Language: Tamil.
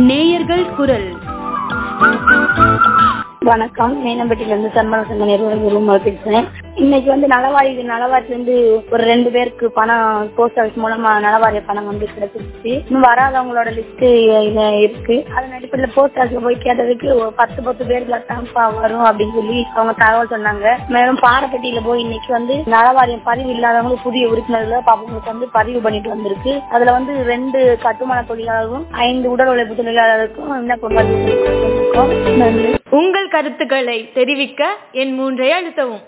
நேயர்கள் குரல் வணக்கம் மேனம்பட்டியில இருந்து சன்மன சங்க நிறுவனர் ரூமல் பேசுறேன் இன்னைக்கு வந்து நலவாரி நலவாரில இருந்து ஒரு ரெண்டு பேருக்கு பணம் போஸ்ட் ஆஃபீஸ் மூலமா நலவாரிய பணம் வந்து கிடைச்சிருச்சு இன்னும் வராதவங்களோட லிஸ்ட் இருக்கு அதன் அடிப்படையில் போஸ்ட் ஆஃபீஸ்ல போய் கேட்டதுக்கு ஒரு பத்து பத்து பேருக்கு தான்ப்பா வரும் அப்படின்னு சொல்லி அவங்க தகவல் சொன்னாங்க மேலும் பாரப்பட்டியில போய் இன்னைக்கு வந்து நலவாரியம் பதிவு இல்லாதவங்க புதிய உறுப்பினர்கள் அவங்களுக்கு வந்து பதிவு பண்ணிட்டு வந்திருக்கு அதுல வந்து ரெண்டு கட்டுமான தொழிலாளர்களும் ஐந்து உடல் உழைப்பு தொழிலாளருக்கும் விண்ணப்பம் பதிவு பண்ணிருக்கோம். நன்றி உங்கள் கருத்துக்களை தெரிவிக்க என் மூன்றை அழுத்தவும்